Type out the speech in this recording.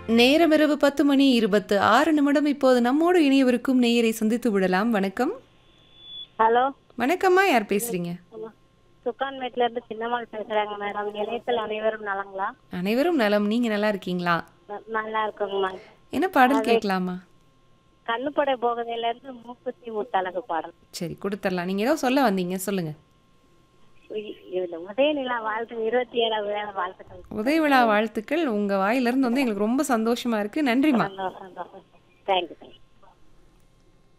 நேரம் இரவு பத்து மணி இருபத்து ஆறு நிமிடம் இப்போது நம்மோடு இணையவருக்கும் நேயரை சந்தித்து விடலாம் வணக்கம் ஹலோ வணக்கம்மா யார் பேசுறீங்க சுக்கான்மேட்ல இருந்து சின்னம்மாள் பேசுறாங்க மேடம் இணையத்தில் அனைவரும் நலங்களா அனைவரும் நலம் நீங்க நல்லா இருக்கீங்களா ந- நல்லா இருக்குங்கம்மா என்ன பாடல் கேட்கலாமா கண்ணுப்படை போகதையில இருந்து மூக்குத்தி முத்தழகு பாடல் சரி கொடுத்துடலாம் நீங்க ஏதோ சொல்ல வந்தீங்க சொல்லுங்க இ- இதுல உதயநிலா வாழ்த்து இருபத்தி ஏழாவது வேலை வாழ்த்துக்கள் உதய விழா வாழ்த்துக்கள் உங்க வாயிலிருந்து வந்து எங்களுக்கு ரொம்ப சந்தோஷமா இருக்கு நன்றிம்மா சந்தோஷம் சந்தோஷம் தேங்க்யூ தேங்க்யூ